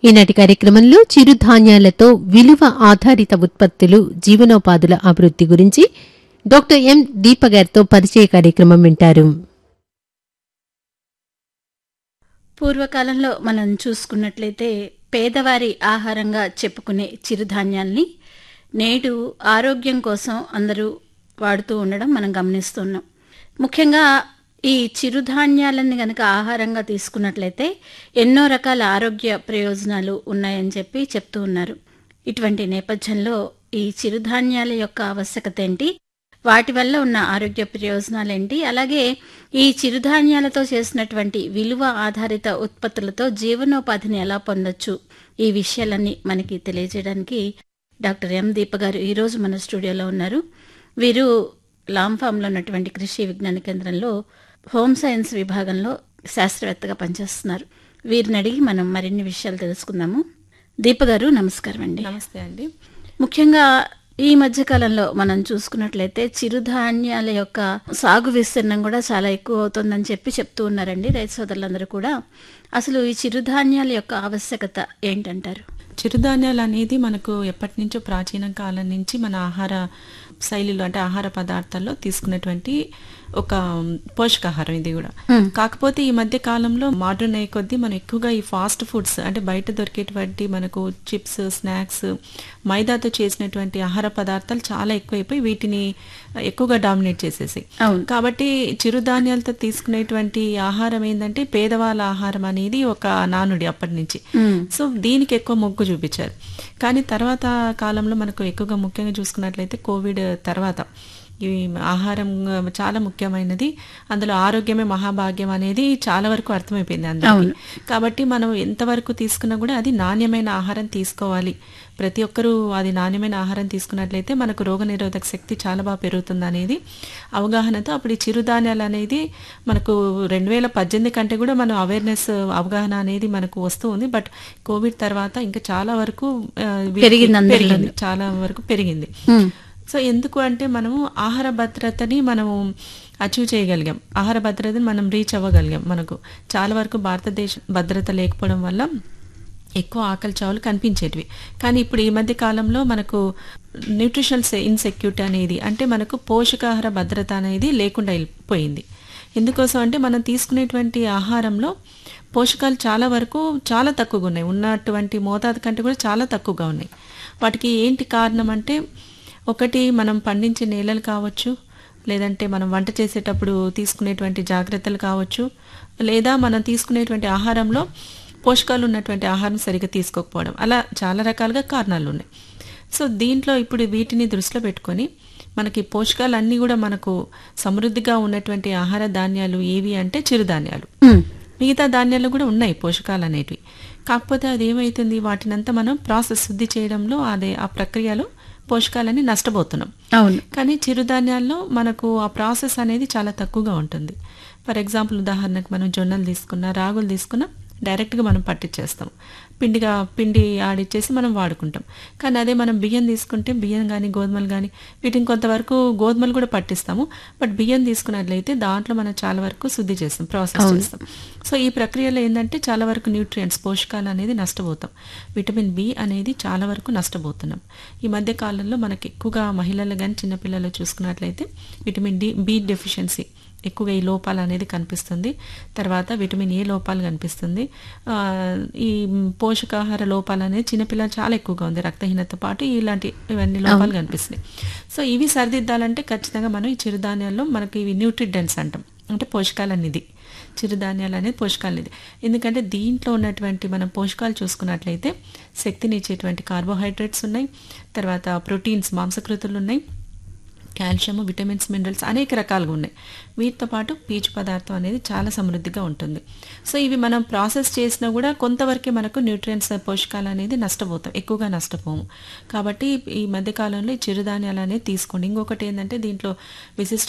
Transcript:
ఈనాటి కార్యక్రమంలో చిరుధాన్యాలతో విలువ ఆధారిత ఉత్పత్తులు జీవనోపాధుల అభివృద్ధి గురించి డాక్టర్ ఎం దీప గారితో పరిచయ కార్యక్రమం వింటారు పూర్వకాలంలో మనం చూసుకున్నట్లయితే పేదవారి ఆహారంగా చెప్పుకునే చిరుధాన్యాల్ని నేడు ఆరోగ్యం కోసం అందరూ వాడుతూ ఉండడం మనం గమనిస్తున్నాం ముఖ్యంగా ఈ చిరుధాన్యాలని గనక ఆహారంగా తీసుకున్నట్లయితే ఎన్నో రకాల ఆరోగ్య ప్రయోజనాలు ఉన్నాయని చెప్పి చెప్తూ ఉన్నారు ఇటువంటి నేపథ్యంలో ఈ చిరుధాన్యాల యొక్క ఆవశ్యకత ఏంటి వాటి వల్ల ఉన్న ఆరోగ్య ప్రయోజనాలేంటి అలాగే ఈ చిరుధాన్యాలతో చేసినటువంటి విలువ ఆధారిత ఉత్పత్తులతో జీవనోపాధిని ఎలా పొందొచ్చు ఈ విషయాలన్నీ మనకి తెలియజేయడానికి డాక్టర్ ఎం దీప గారు ఈరోజు మన స్టూడియోలో ఉన్నారు వీరు లాంఫామ్లో ఉన్నటువంటి కృషి విజ్ఞాన కేంద్రంలో హోమ్ సైన్స్ విభాగంలో శాస్త్రవేత్తగా పనిచేస్తున్నారు వీరిని అడిగి మనం మరిన్ని విషయాలు తెలుసుకుందాము దీప గారు నమస్కారం అండి నమస్తే అండి ముఖ్యంగా ఈ మధ్య కాలంలో మనం చూసుకున్నట్లయితే చిరుధాన్యాల యొక్క సాగు విస్తీర్ణం కూడా చాలా ఎక్కువ అవుతుందని చెప్పి చెప్తూ ఉన్నారండి రైతు సోదరులందరూ కూడా అసలు ఈ చిరుధాన్యాల యొక్క ఆవశ్యకత ఏంటంటారు చిరుధాన్యాలు అనేది మనకు ఎప్పటి నుంచో ప్రాచీన కాలం నుంచి మన ఆహార శైలిలో అంటే ఆహార పదార్థాల్లో తీసుకునేటువంటి ఒక పోషకాహారం ఇది కూడా కాకపోతే ఈ మధ్య కాలంలో మోడర్న్ అయ్యే కొద్దీ మనం ఎక్కువగా ఈ ఫాస్ట్ ఫుడ్స్ అంటే బయట దొరికేటువంటి మనకు చిప్స్ స్నాక్స్ మైదాతో చేసినటువంటి ఆహార పదార్థాలు చాలా ఎక్కువైపోయి వీటిని ఎక్కువగా డామినేట్ చేసేసి అవును కాబట్టి చిరుధాన్యాలతో తీసుకునేటువంటి ఆహారం ఏంటంటే పేదవాళ్ళ ఆహారం అనేది ఒక నానుడి అప్పటి నుంచి మ్మ్. సో దీనికి ఎక్కువ మొగ్గు చూపించారు కానీ తర్వాత కాలంలో మనకు ఎక్కువగా ముఖ్యంగా చూసుకున్నట్లయితే కోవిడ్ తర్వాత ఈ ఆహారం చాలా ముఖ్యమైనది అందులో ఆరోగ్యమే మహాభాగ్యం అనేది చాలా వరకు అర్థమైపోయింది అందరికీ కాబట్టి మనం ఎంతవరకు తీసుకున్నా కూడా అది నాణ్యమైన ఆహారం తీసుకోవాలి ప్రతి ఒక్కరూ అది నాణ్యమైన ఆహారం తీసుకున్నట్లయితే మనకు రోగనిరోధక శక్తి చాలా బాగా పెరుగుతుంది అనేది అవగాహనతో అప్పుడు ఈ చిరుధాన్యాలు అనేది మనకు రెండు వేల పద్దెనిమిది కంటే కూడా మనం అవేర్నెస్ అవగాహన అనేది మనకు వస్తూ ఉంది బట్ కోవిడ్ తర్వాత ఇంకా చాలా వరకు ఆ, వీటికి పెరిగింది అందరిలోనూ. పెరిగింది చాలా వరకు పెరిగింది మ్మ్. సో ఎందుకు అంటే మనము ఆహార భద్రతని మనము అచీవ్ చేయగలిగాం ఆహార భద్రతని మనం రీచ్ అవ్వగలిగాం మనకు చాలా వరకు భారతదేశ భద్రత లేకపోవడం వల్ల ఎక్కువ ఆకలి చావులు కనిపించేటివి కానీ ఇప్పుడు ఈ మధ్య కాలంలో మనకు న్యూట్రిషనల్ ఇన్సెక్యూరిటీ అనేది అంటే మనకు పోషకాహార భద్రత అనేది లేకుండా వెళ్ళిపోయింది ఎందుకోసం అంటే మనం తీసుకునేటువంటి ఆహారంలో పోషకాలు చాలా వరకు చాలా తక్కువగా ఉన్నాయి ఉన్నటువంటి మోతాదు కంటే కూడా చాలా తక్కువగా ఉన్నాయి వాటికి ఏంటి కారణం అంటే ఒకటి మనం పండించే నేలలు కావచ్చు లేదంటే మనం వంట చేసేటప్పుడు తీసుకునేటువంటి జాగ్రత్తలు కావచ్చు లేదా మనం తీసుకునేటువంటి ఆహారంలో పోషకాలు ఉన్నటువంటి ఆహారం సరిగ్గా తీసుకోకపోవడం అలా చాలా రకాలుగా కారణాలు ఉన్నాయి సో దీంట్లో ఇప్పుడు వీటిని దృష్టిలో పెట్టుకొని మనకి పోషకాలు అన్నీ కూడా మనకు సమృద్ధిగా ఉన్నటువంటి ఆహార ధాన్యాలు ఏవి అంటే చిరుధాన్యాలు మ్మ్. మిగతా ధాన్యాలు కూడా ఉన్నాయి పోషకాలు అనేటివి కాకపోతే అది ఏమవుతుంది వాటినంతా మనం ప్రాసెస్ శుద్ధి చేయడంలో అదే ఆ ప్రక్రియలో పోషకాలని నష్టపోతున్నాం అవును కానీ చిరుధాన్యాల్లో మనకు ఆ ప్రాసెస్ అనేది చాలా తక్కువగా ఉంటుంది ఫర్ ఎగ్జాంపుల్ ఉదాహరణకు మనం జొన్నలు తీసుకున్నా రాగులు తీసుకున్నా డైరెక్ట్గా మనం పట్టించేస్తాం పిండిగా పిండి ఆడిచ్చేసి మనం వాడుకుంటాం కానీ అదే మనం బియ్యం తీసుకుంటే బియ్యం కానీ గోధుమలు కానీ వీటిని కొంతవరకు గోధుమలు కూడా పట్టిస్తాము బట్ బియ్యం తీసుకున్నట్లయితే దాంట్లో మనం చాలా వరకు శుద్ధి చేస్తాం ప్రాసెస్ చేస్తాం సో ఈ ప్రక్రియలో ఏంటంటే చాలా వరకు న్యూట్రియంట్స్ పోషకాలు అనేది నష్టపోతాం విటమిన్ బి అనేది చాలా వరకు నష్టపోతున్నాం ఈ మధ్య కాలంలో మనకి ఎక్కువగా మహిళలు కానీ చిన్నపిల్లలు చూసుకున్నట్లయితే విటమిన్ డి బి డెఫిషియన్సీ ఎక్కువగా ఈ లోపాలు అనేది కనిపిస్తుంది తర్వాత విటమిన్ ఏ లోపాలు కనిపిస్తుంది ఆ, ఈ పోషకాహార లోపాలు అనేది చిన్నపిల్లలు చాలా ఎక్కువగా ఉంది రక్తహీనత పాటు ఇలాంటి ఇవన్నీ లోపాలు కనిపిస్తున్నాయి సో ఇవి సరిదిద్దాలంటే ఖచ్చితంగా మనం ఈ చిరుధాన్యాల్లో మనకి ఇవి న్యూట్రిడెంట్స్ అంటాం అంటే పోషకాల నిధి చిరుధాన్యాలు అనేది పోషకాల నిధి ఎందుకంటే దీంట్లో ఉన్నటువంటి మనం పోషకాలు చూసుకున్నట్లయితే శక్తిని ఇచ్చేటువంటి కార్బోహైడ్రేట్స్ ఉన్నాయి తర్వాత ప్రోటీన్స్ మాంసకృతులు ఉన్నాయి కాల్షియం విటమిన్స్ మినరల్స్ అనేక రకాలుగా ఉన్నాయి వీటితో పాటు పీచు పదార్థం అనేది చాలా సమృద్ధిగా ఉంటుంది సో ఇవి మనం ప్రాసెస్ చేసినా కూడా కొంతవరకే మనకు న్యూట్రియన్స్ పోషకాలు అనేది నష్టపోతాం ఎక్కువగా నష్టపోము కాబట్టి ఈ మధ్య కాలంలో ఈ చిరుధాన్యాలు అనేది తీసుకోండి ఇంకొకటి ఏంటంటే దీంట్లో విశిష్ట